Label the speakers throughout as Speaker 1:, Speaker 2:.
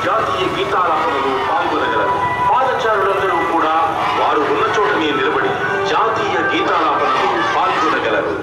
Speaker 1: జాతీయ గీతాలాపనలో పాల్గొనగలరు పాదచారులందరూ కూడా వారు ఉన్న చోటనే నిలబడి జాతీయ గీతాలాపనలో పాల్గొనగలరు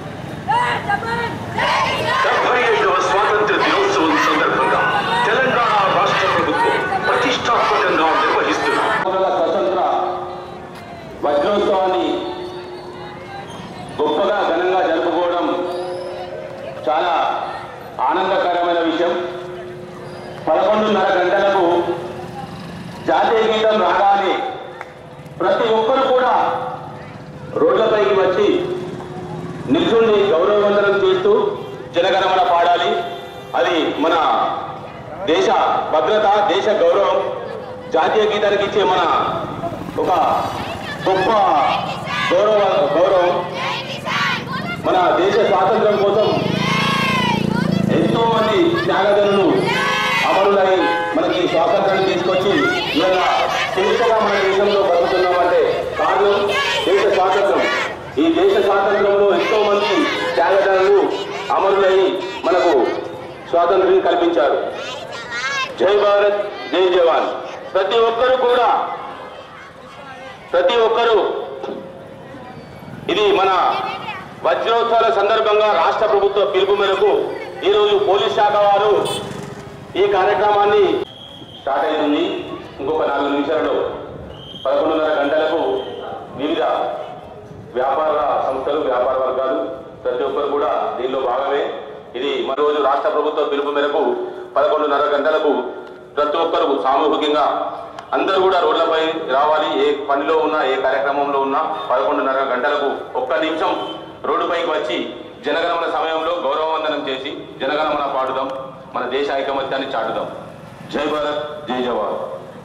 Speaker 1: డెబ్బై ఐదవ స్వాతంత్ర దినోత్సవం సందర్భంగా తెలంగాణ రాష్ట్ర ప్రభుత్వం ప్రతిష్టాత్మకంగా నిర్వహిస్తున్న
Speaker 2: సంవత్సరాల స్వతంత్ర వజ్రోత్సవాన్ని గొప్పగా ఘనంగా జరుపుకోవడం చాలా ఆనందకరమైన విషయం పదకొండున్నర గంటలకు జాతీయ గీతం రాగానే ప్రతి ఒక్కరు కూడా రోడ్లపైకి వచ్చి నిల్చుండి గౌరవవందనం చేస్తూ జనగణమన పాడాలి అది మన దేశ భద్రత దేశ గౌరవం జాతీయ గీతానికి ఇచ్చే మన ఒక గొప్ప గౌరవ గౌరవం మన దేశ స్వాతంత్రం కోసం ఎంతో మంది త్యాగదనులు అమరులై మనకి స్వాతంత్రాన్ని తీసుకొచ్చి ఇవాళ స్వేచ్ఛగా మన దేశంలో బతుకుతున్నామంటే కారణం దేశ స్వాతంత్రం ఈ దేశ స్వాతంత్రంలో ఎంతో మంది త్యాగదనులు అమరులై మనకు స్వాతంత్రం కల్పించారు జై భారత్ జై జవాన్ ప్రతి ఒక్కరు కూడా ప్రతి ఒక్కరూ ఇది మన వజ్రోత్సవాల సందర్భంగా రాష్ట్ర ప్రభుత్వ పిలుపు మేరకు ఈరోజు పోలీస్ శాఖ వారు ఈ కార్యక్రమాన్ని స్టార్ట్ అవుతుంది ఇంకొక నాలుగు నిమిషాలలో పదకొండున్నర గంటలకు వివిధ వ్యాపార సంస్థలు వ్యాపార వర్గాలు ప్రతి ఒక్కరు కూడా దీనిలో భాగమే ఇది మన రోజు రాష్ట్ర ప్రభుత్వ పిలుపు మేరకు పదకొండున్నర గంటలకు ప్రతి ఒక్కరు సామూహికంగా అందరూ కూడా రోడ్లపై రావాలి ఏ పనిలో ఉన్నా ఏ కార్యక్రమంలో ఉన్నా పదకొండున్నర గంటలకు ఒక్క నిమిషం రోడ్డుపైకి వచ్చి జనగణమన సమయంలో గౌరవవందనం చేసి జనగణమన పాడుదాం మన దేశ ఐకమత్యాన్ని చాటుదాం జై భారత్ జై జవాన్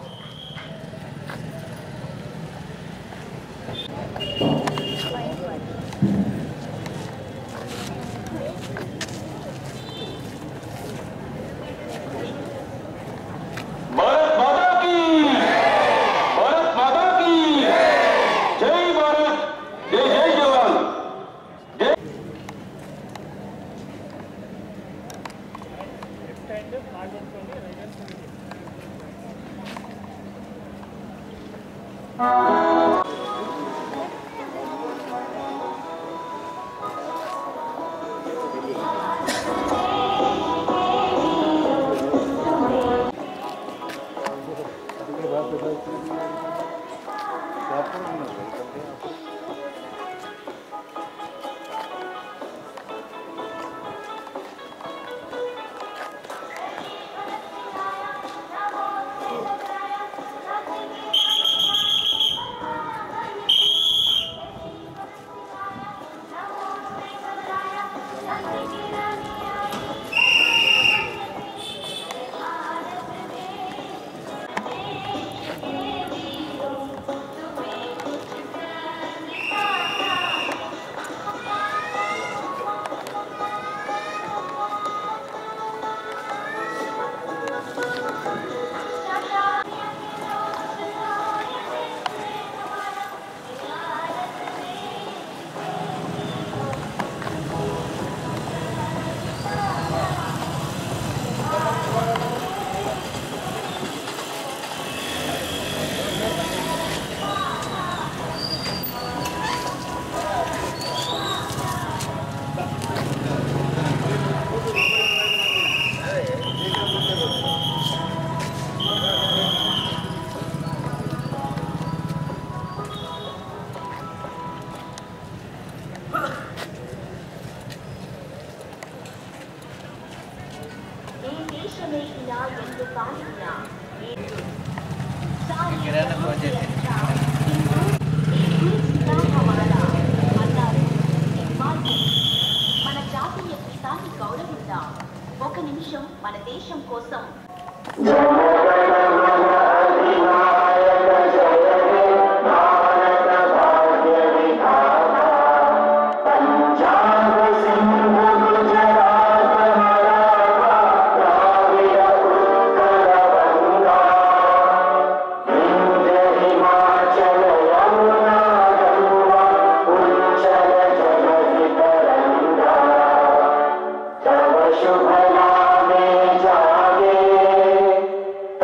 Speaker 2: भारत माता की भारत माता की जय भारत जय जय जवान जय
Speaker 3: ಈ ದೇಶವೇ ಇಲ್ಲ ಎಂದು ಕಾಣಿಲ್ಲ అన్నారు నిర్మాల్యం మన జాతీయ గీతాన్ని గౌరవిద్దాం ఒక నిమిషం మన దేశం కోసం
Speaker 4: शुभ नामे जागे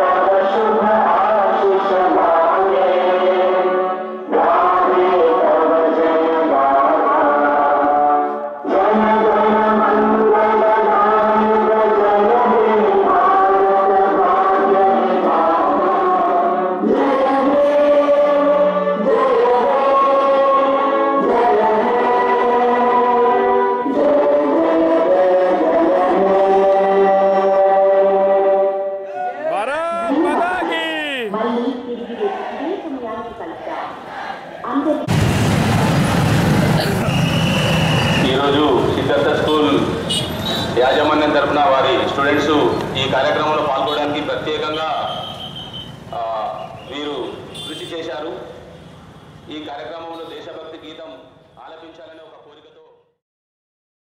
Speaker 3: అందరి
Speaker 2: ఈరోజు సిద్ధార్థ స్కూల్ యాజమాన్యం తరఫున వారి స్టూడెంట్స్ ఈ కార్యక్రమంలో పాల్గొనడానికి ప్రత్యేకంగా ఆ, వీరు కృషి చేశారు ఈ కార్యక్రమంలో దేశభక్తి గీతం ఆలపించాలని